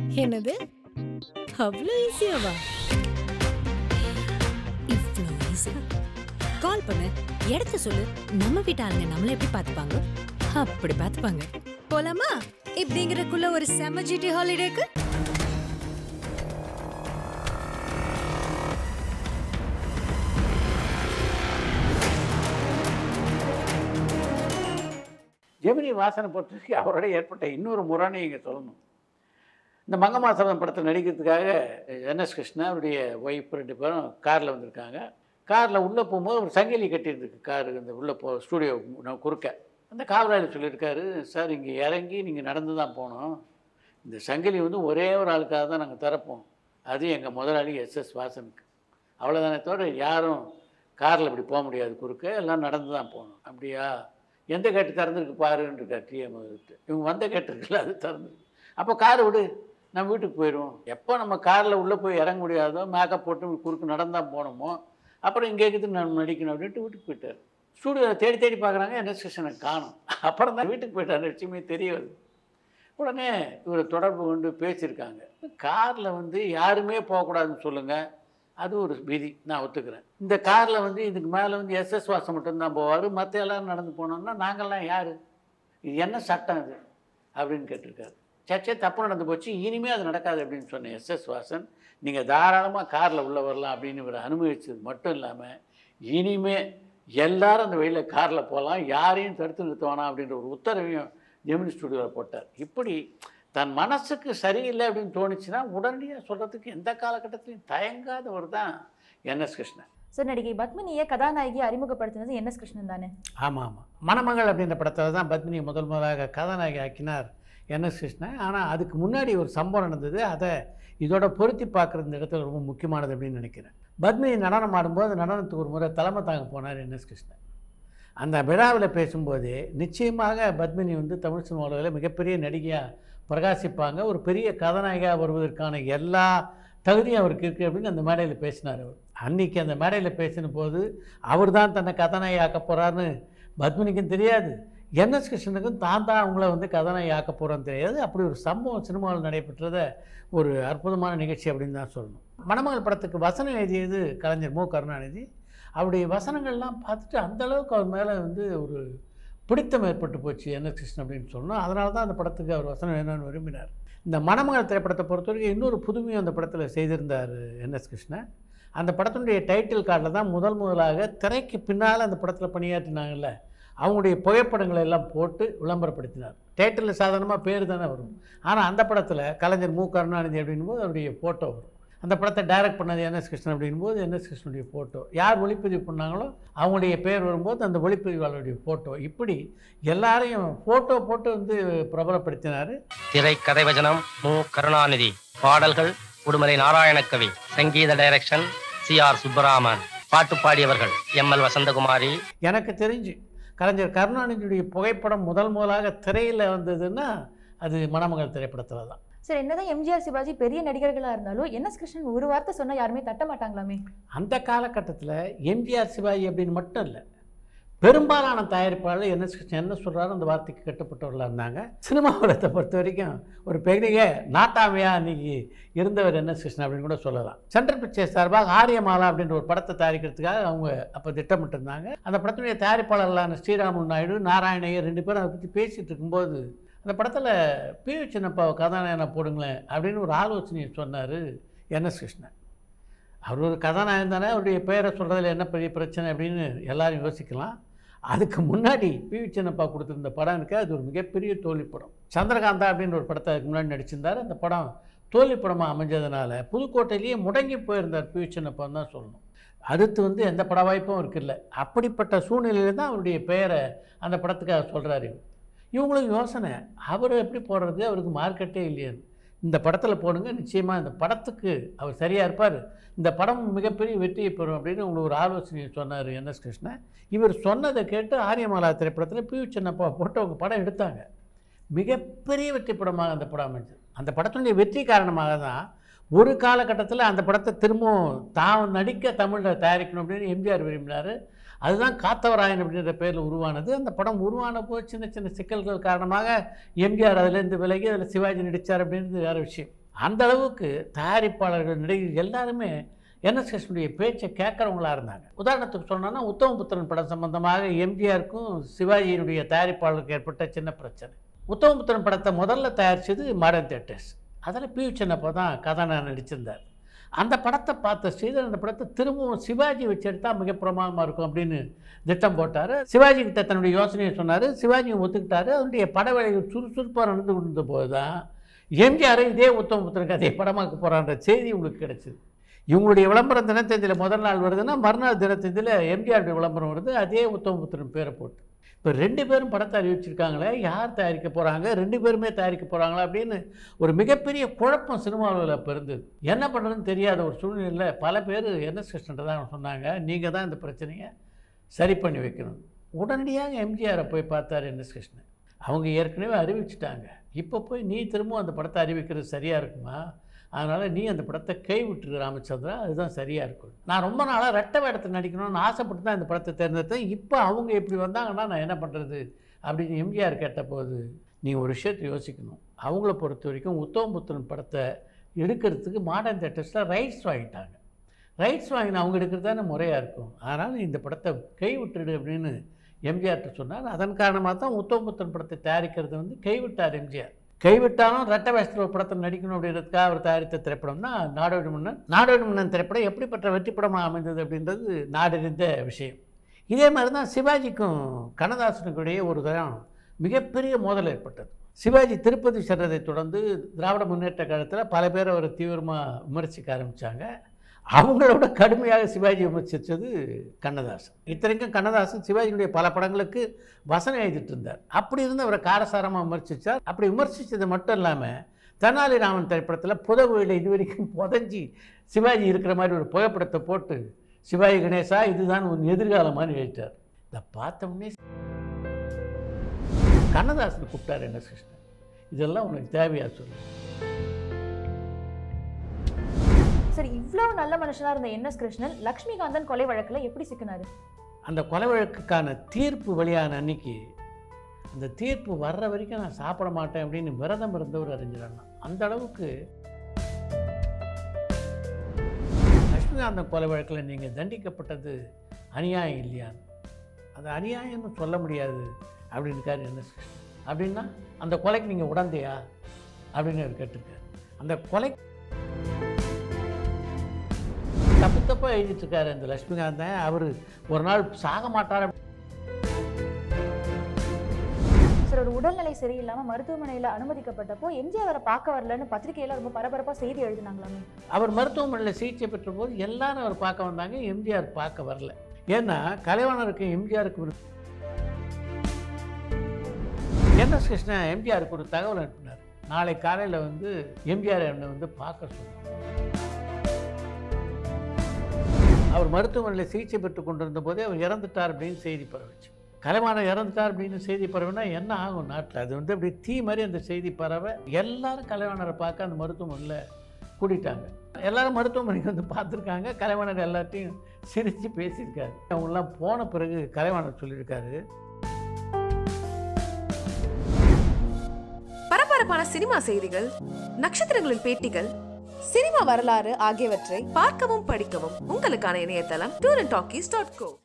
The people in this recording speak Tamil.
என்னது அவ்வளோ ஈஸியாவா இவ்வளோ ஈஸி கால் பண்ணு இடத்த சொல்லு நம்ம வீட்டு ஆளுங்க நம்மள எப்படி பார்த்துப்பாங்க அப்படி பார்த்துப்பாங்க போலாமா இப்படிங்கிறக்குள்ள ஒரு செம ஜிடி ஹாலிடேக்கு ஜெமினி வாசனை பொறுத்தவரைக்கும் அவரோட ஏற்பட்ட இன்னொரு முரணை இங்கே சொல்லணும் இந்த மங்கமாசனம் படத்தில் நடிக்கிறதுக்காக என்எஸ் கிருஷ்ணா அவருடைய ஒய்ஃப் ரெண்டு பேரும் காரில் வந்திருக்காங்க காரில் உள்ளே போகும்போது ஒரு சங்கிலி கட்டியிருந்துருக்கு காரு இந்த உள்ளே போ ஸ்டூடியோ குறுக்க அந்த காவலாளி சொல்லியிருக்காரு சார் இங்கே இறங்கி நீங்கள் நடந்து தான் போகணும் இந்த சங்கிலி வந்து ஒரே ஒரு ஆளுக்காக தான் நாங்கள் தரப்போம் அது எங்கள் முதலாளி எஸ்எஸ் வாசனுக்கு அவ்வளோதானே தவிர யாரும் காரில் இப்படி போக முடியாது குறுக்க எல்லாம் நடந்து தான் போகணும் அப்படியா எந்த கேட்டு திறந்துருக்கு பாருன்னு இருக்கார் டிஎம் இவங்க வந்த கேட்டு இருக்குல்ல அது திறந்துருக்கு அப்போ காரை விடு நம்ம வீட்டுக்கு போயிடுவோம் எப்போ நம்ம காரில் உள்ளே போய் இறங்க முடியாதோ மேக்கப் போட்டு குறுக்கு நடந்தான் போனோமோ அப்புறம் இங்கே இருக்குது நான் நடிக்கணும் அப்படின்ட்டு வீட்டுக்கு போயிட்டார் ஸ்டூடியோவில் தேடி தேடி பார்க்குறாங்க என்எஸ் கிருஷ்ணனை காணும் அப்புறம் தான் வீட்டுக்கு போயிட்டார் விஷயமே தெரிய வருது உடனே இவரை தொடர்பு கொண்டு பேசியிருக்காங்க காரில் வந்து யாருமே போகக்கூடாதுன்னு சொல்லுங்கள் அது ஒரு விதி நான் ஒத்துக்கிறேன் இந்த காரில் வந்து இதுக்கு மேலே வந்து எஸ்எஸ் வாசம் மட்டும்தான் போவார் மற்ற எல்லாரும் நடந்து போனோம்னா நாங்கள்லாம் யார் இது என்ன சட்டம் இது அப்படின்னு கேட்டிருக்காரு சச்சே தப்பு நடந்து போச்சு இனிமேல் அது நடக்காது அப்படின்னு சொன்ன எஸ்எஸ் வாசன் நீங்கள் தாராளமாக காரில் உள்ள வரலாம் அப்படின்னு இவரை அனுமதிச்சது மட்டும் இல்லாமல் இனிமே எல்லாரும் அந்த வழியில் காரில் போகலாம் யாரையும் தடுத்து நிறுத்த வேணாம் அப்படின்ற ஒரு உத்தரவையும் ஜெமினி ஸ்டுடியோவில் போட்டார் இப்படி தன் மனசுக்கு சரியில்லை அப்படின்னு தோணுச்சுன்னா உடனடியாக சொல்கிறதுக்கு எந்த காலகட்டத்திலையும் தயங்காதவர் தான் என்எஸ் கிருஷ்ணன் சார் நடிகை பத்மினியை கதாநாயகி அறிமுகப்படுத்தினது என் எஸ் கிருஷ்ணன் தானே ஆமாம் ஆமாம் மணமகள் அப்படின்ற படத்தில் தான் பத்மினி முதல் முதலாக கதாநாயகி ஆக்கினார் என்எஸ் கிருஷ்ணன் ஆனால் அதுக்கு முன்னாடி ஒரு சம்பவம் நடந்தது அதை இதோட பொருத்தி பார்க்குற இந்த இடத்துல ரொம்ப முக்கியமானது அப்படின்னு நினைக்கிறேன் பத்மினி நடனம் ஆடும்போது நடனத்துக்கு ஒரு முறை தலைமை தாங்க போனார் என்எஸ் கிருஷ்ணன் அந்த விழாவில் பேசும்போது நிச்சயமாக பத்மினி வந்து தமிழ் சினிமாவில் மிகப்பெரிய நடிகையாக பிரகாசிப்பாங்க ஒரு பெரிய கதாநாயகியாக வருவதற்கான எல்லா தகுதியும் அவருக்கு இருக்குது அப்படின்னு அந்த மேடையில் பேசினார் அவர் அன்னைக்கு அந்த மேடையில் பேசின போது அவர் தான் தன்னை கதாநாயகி ஆக்க போகிறாருன்னு பத்மினிக்கும் தெரியாது என்எஸ் கிருஷ்ணனுக்கும் தான் தான் அவங்கள வந்து கதாநாயகி ஆக்க போகிறோன்னு தெரியாது அப்படி ஒரு சம்பவம் சினிமாவில் நடைபெற்றதை ஒரு அற்புதமான நிகழ்ச்சி அப்படின்னு தான் சொல்லணும் மணமகள் படத்துக்கு வசனம் எழுதியது கலைஞர் மு கருணாநிதி அவருடைய வசனங்கள்லாம் பார்த்துட்டு அந்த அளவுக்கு அவர் மேலே வந்து ஒரு பிடித்தம் ஏற்பட்டு போச்சு என்எஸ் கிருஷ்ணன் அப்படின்னு சொன்னோம் அதனால தான் அந்த படத்துக்கு அவர் வசனம் வேணும்னு விரும்பினார் இந்த மணமகள் திரைப்படத்தை பொறுத்த வரைக்கும் இன்னொரு புதுமையும் அந்த படத்தில் செய்திருந்தார் என்எஸ் கிருஷ்ணன் அந்த படத்தினுடைய டைட்டில் கார்டில் தான் முதல் முதலாக திரைக்கு பின்னால் அந்த படத்தில் பணியாற்றினாங்கல்ல அவங்களுடைய புகைப்படங்களை எல்லாம் போட்டு விளம்பரப்படுத்தினார் டைட்டிலில் சாதாரணமாக பேர் தானே வரும் ஆனால் அந்த படத்தில் கலைஞர் மு கருணாநிதி அப்படின்போது அவருடைய ஃபோட்டோ வரும் அந்த படத்தை டைரக்ட் பண்ணது என்எஸ் கிருஷ்ணன் அப்படின்போது என்எஸ் கிருஷ்ணனுடைய ஃபோட்டோ யார் ஒளிப்பதிவு பண்ணாங்களோ அவங்களுடைய பேர் வரும்போது அந்த ஒளிப்பதிவாளருடைய ஃபோட்டோ இப்படி எல்லாரையும் ஃபோட்டோ போட்டு வந்து பிரபலப்படுத்தினார் திரை கதை வசனம் மு கருணாநிதி பாடல்கள் உடுமலை நாராயணக்கவி சங்கீத டைரக்ஷன் சி ஆர் சுப்பராமன் பாட்டு பாடியவர்கள் எம் எல் வசந்தகுமாரி எனக்கு தெரிஞ்சு கலைஞர் கருணாநிதியுடைய புகைப்படம் முதல் முதலாக திரையில் வந்ததுன்னா அது மணமகள் திரைப்படத்தில் தான் சார் என்னதான் எம்ஜிஆர் சிவாஜி பெரிய நடிகர்களா இருந்தாலும் என் எஸ் கிருஷ்ணன் ஒரு வார்த்தை சொன்னா யாருமே தட்ட மாட்டாங்களாமே அந்த காலகட்டத்தில் எம்ஜிஆர் சிவாஜி அப்படின்னு மட்டும் இல்லை பெரும்பாலான தயாரிப்பாளர் என்ன கிருஷ்ணன் என்ன சொல்கிறாரோ அந்த வார்த்தைக்கு கட்டுப்பட்டவர்களாக இருந்தாங்க சினிமா உலகத்தை பொறுத்த வரைக்கும் ஒரு பெரிய நாட்டாமையாக அன்றைக்கி இருந்தவர் என்ன கிருஷ்ணன் அப்படின்னு கூட சொல்லலாம் சென்ட்ரல் பிக்சர்ஸ் சார்பாக ஆரியமாலா அப்படின்ற ஒரு படத்தை தயாரிக்கிறதுக்காக அவங்க அப்போ திட்டமிட்டிருந்தாங்க அந்த படத்தினுடைய தயாரிப்பாளர்களான ஸ்ரீராமு நாயுடு நாராயணையர் ரெண்டு பேரும் அதை பற்றி பேசிகிட்டு இருக்கும்போது அந்த படத்தில் பி வி சின்னப்பாவை கதாநாயகனை போடுங்களேன் அப்படின்னு ஒரு ஆலோசனையை சொன்னார் என்எஸ் கிருஷ்ணன் அவர் ஒரு கதாநாயகன் தானே அவருடைய பேரை சொல்கிறதுல என்ன பெரிய பிரச்சனை அப்படின்னு எல்லாரும் யோசிக்கலாம் அதுக்கு முன்னாடி பி வி சின்னப்பா கொடுத்துருந்த படம் இருக்கு அது ஒரு மிகப்பெரிய தோல்வி படம் சந்திரகாந்தா அப்படின்ற ஒரு படத்தை அதுக்கு முன்னாடி நடிச்சிருந்தார் அந்த படம் தோல்வி படமாக அமைஞ்சதுனால புதுக்கோட்டையிலேயே முடங்கி போயிருந்தார் பி வி சின்னப்பான்னு தான் சொல்லணும் அடுத்து வந்து எந்த பட வாய்ப்பும் இருக்குல்ல அப்படிப்பட்ட சூழ்நிலையில் தான் அவருடைய பெயரை அந்த படத்துக்காக சொல்கிறாரு இவர் இவங்களுக்கு யோசனை அவர் எப்படி போடுறது அவருக்கு மார்க்கெட்டே இல்லையான்னு இந்த படத்தில் போடுங்க நிச்சயமாக இந்த படத்துக்கு அவர் சரியாக இருப்பார் இந்த படம் மிகப்பெரிய வெற்றியை பெறும் அப்படின்னு உங்களுக்கு ஒரு ஆலோசனையை சொன்னார் என்எஸ் கிருஷ்ணன் இவர் சொன்னதை கேட்டு ஆரியமாலா திரைப்படத்தில் பி வி சின்னப்பா போட்டு அவங்க படம் எடுத்தாங்க மிகப்பெரிய வெற்றி படமாக அந்த படம் அமைஞ்சது அந்த படத்தினுடைய வெற்றி காரணமாக தான் ஒரு காலகட்டத்தில் அந்த படத்தை திரும்பவும் தான் நடிக்க தமிழில் தயாரிக்கணும் அப்படின்னு எம்ஜிஆர் விரும்பினார் அதுதான் காத்தவராயன் அப்படின்ற பேரில் உருவானது அந்த படம் உருவான போது சின்ன சின்ன சிக்கல்கள் காரணமாக எம்ஜிஆர் அதுலேருந்து விலகி அதில் சிவாஜி நடித்தார் அப்படின்றது வேறு விஷயம் அந்த அளவுக்கு தயாரிப்பாளர்கள் நடிகர்கள் எல்லாருமே என்எஸ் கிருஷ்ணனுடைய பேச்சை கேட்குறவங்களா இருந்தாங்க உதாரணத்துக்கு சொன்னோன்னா உத்தமபுத்திரன் படம் சம்பந்தமாக எம்ஜிஆருக்கும் சிவாஜியினுடைய தயாரிப்பாளருக்கு ஏற்பட்ட சின்ன பிரச்சனை உத்தமபுத்திரன் படத்தை முதல்ல தயாரித்தது மாடர்ன் தேட்டர்ஸ் அதில் பி சின்னப்போ தான் கதாநாயகன் நடிச்சிருந்தார் அந்த படத்தை பார்த்த ஸ்ரீதர் அந்த படத்தை திரும்பவும் சிவாஜி வச்சு எடுத்தால் மிக பிரமாதமாக இருக்கும் அப்படின்னு திட்டம் போட்டார் சிவாஜி கிட்ட தன்னுடைய யோசனையை சொன்னார் சிவாஜியும் ஒத்துக்கிட்டாரு அதனுடைய பட வேலைகள் சுறுசுறுப்பாக நடந்து கொண்டிருந்த போது தான் எம்ஜிஆர் இதே உத்தமபுத்திரன் கதையை படமாக்க போகிறான்ற செய்தி உங்களுக்கு கிடைச்சிது இவங்களுடைய விளம்பரம் தினத்தந்தியில் முதல் நாள் வருதுன்னா மறுநாள் தினத்தந்தியில் எம்ஜிஆருடைய விளம்பரம் வருது அதே உத்தமபுத்திரன் பேரை போட்டு இப்போ ரெண்டு பேரும் படத்தை அறிவிச்சிருக்காங்களே யார் தயாரிக்க போகிறாங்க ரெண்டு பேருமே தயாரிக்க போகிறாங்களா அப்படின்னு ஒரு மிகப்பெரிய குழப்பம் சினிமாவில் இப்போ இருந்தது என்ன பண்ணுறதுன்னு தெரியாத ஒரு சூழ்நிலையில் பல பேர் என்எஸ் கிருஷ்ணன் தான் சொன்னாங்க நீங்கள் தான் இந்த பிரச்சனையை சரி பண்ணி வைக்கணும் உடனடியாக எம்ஜிஆரை போய் பார்த்தார் என்எஸ் கிருஷ்ணன் அவங்க ஏற்கனவே அறிவிச்சிட்டாங்க இப்போ போய் நீ திரும்பவும் அந்த படத்தை அறிவிக்கிறது சரியாக இருக்குமா அதனால் நீ அந்த படத்தை கை விட்டுரு ராமச்சந்திரா அதுதான் சரியாக இருக்கும் நான் ரொம்ப நாளாக ரெட்டை வேடத்தை நடிக்கணும்னு ஆசைப்பட்டு தான் இந்த படத்தை தேர்ந்தெடுத்தேன் இப்போ அவங்க இப்படி வந்தாங்கன்னா நான் என்ன பண்ணுறது அப்படின்னு எம்ஜிஆர் கேட்டபோது நீ ஒரு விஷயத்தை யோசிக்கணும் அவங்கள பொறுத்த வரைக்கும் உத்தமபுத்திரன் படத்தை எடுக்கிறதுக்கு மாடர்ன் தேட்டர்ஸில் ரைட்ஸ் வாங்கிட்டாங்க ரைட்ஸ் வாங்கின அவங்க எடுக்கிறது தானே முறையாக இருக்கும் அதனால் நீ இந்த படத்தை கை விட்டுடு அப்படின்னு எம்ஜிஆர்கிட்ட சொன்னார் அதன் காரணமாக தான் உத்தமபுத்திரன் படத்தை தயாரிக்கிறது வந்து கைவிட்டார் எம்ஜிஆர் கைவிட்டாலும் ரெட்ட வேஷத்தில் ஒரு படத்தில் நடிக்கணும் அப்படின்றதுக்காக அவர் தயாரித்த திரைப்படம்னா நாடோடி மன்னன் நாடோடி மன்னன் திரைப்படம் எப்படிப்பட்ட வெற்றி படமாக அமைந்தது அப்படின்றது நாடறிந்த விஷயம் இதே மாதிரி தான் சிவாஜிக்கும் கண்ணதாசனுக்கும் இடையே ஒரு தரம் மிகப்பெரிய மோதல் ஏற்பட்டது சிவாஜி திருப்பதி சென்றதை தொடர்ந்து திராவிட முன்னேற்ற காலத்தில் பல பேர் அவரை தீவிரமாக விமர்சிக்க ஆரம்பித்தாங்க அவங்களோட கடுமையாக சிவாஜி விமர்சித்தது கண்ணதாசன் இத்தனைக்கும் கண்ணதாசன் சிவாஜியுடைய பல படங்களுக்கு வசனம் எழுதிட்டு இருந்தார் அப்படி இருந்து அவரை காரசாரமாக விமர்சித்தார் அப்படி விமர்சித்தது மட்டும் இல்லாமல் தெனாலிராமன் திரைப்படத்தில் புதகுழியில் இது வரைக்கும் புதஞ்சி சிவாஜி இருக்கிற மாதிரி ஒரு புகைப்படத்தை போட்டு சிவாஜி கணேசா இதுதான் உன் எதிர்காலமான்னு எழுதிட்டார் இதை பார்த்தோம்னே கண்ணதாசன் கூப்பிட்டார் என்ன கிருஷ்ணன் இதெல்லாம் உனக்கு தேவையா சொல்லு சரி இவ்வளவு நல்ல மனுஷனா இருந்த என் எஸ் கிருஷ்ணன் லக்ஷ்மிகாந்தன் கொலை வழக்குல எப்படி சிக்கினாரு அந்த கொலை வழக்குக்கான தீர்ப்பு வெளியான அன்னைக்கு அந்த தீர்ப்பு வர்ற வரைக்கும் நான் சாப்பிட மாட்டேன் அப்படின்னு விரதம் இருந்தவர் அறிஞரானா அந்த அளவுக்கு லட்சுமிகாந்தன் கொலை வழக்கில் நீங்கள் தண்டிக்கப்பட்டது அநியாயம் இல்லையான்னு அது அநியாயம்னு சொல்ல முடியாது அப்படின்னு இருக்காரு என்ன அப்படின்னா அந்த கொலைக்கு நீங்கள் உடந்தையா அப்படின்னு அவர் கேட்டிருக்காரு அந்த கொலை தப்பு தப்பாக எழுதிட்டு இருக்காரு அந்த லட்சுமிகாந்தன் அவர் ஒரு நாள் சாக மாட்டார் சார் ஒரு உடல்நிலை சரியில்லாம மருத்துவமனையில அனுமதிக்கப்பட்டப்போ எம்ஜிஆர் அவரை பார்க்க வரலன்னு பத்திரிகையில ரொம்ப பரபரப்பா செய்தி எழுதினாங்களாமே அவர் மருத்துவமனையில் சிகிச்சை பெற்ற போது எல்லாரும் அவர் பார்க்க வந்தாங்க எம்ஜிஆர் பார்க்க வரல ஏன்னா கலைவாணருக்கு எம்ஜிஆருக்கு ஒரு என்எஸ் கிருஷ்ணன் எம்ஜிஆருக்கு ஒரு தகவல் அனுப்பினார் நாளை காலையில் வந்து எம்ஜிஆர் என்னை வந்து பார்க்க சொன்னார் அவர் மருத்துவமனையில் சிகிச்சை பெற்று கொண்டிருந்த போதே அவர் இறந்துட்டார் அப்படின்னு செய்தி பரவுச்சு கலைவாணர் இறந்துட்டார் அப்படின்னு செய்தி பரவுனா என்ன ஆகும் நாட்டில் அது வந்து அப்படி தீ மாதிரி அந்த செய்தி பரவ எல்லாரும் கலைவாணரை பார்க்க அந்த மருத்துவமனையில் கூட்டிட்டாங்க எல்லாரும் மருத்துவமனைக்கு வந்து பார்த்துருக்காங்க கலைவாணர் எல்லாத்தையும் சிரித்து பேசியிருக்காரு அவங்களாம் போன பிறகு கலைவாணர் சொல்லியிருக்காரு பரபரப்பான சினிமா செய்திகள் நட்சத்திரங்களின் பேட்டிகள் சினிமா வரலாறு ஆகியவற்றை பார்க்கவும் படிக்கவும் உங்களுக்கான இணையதளம் tour and talkies dot go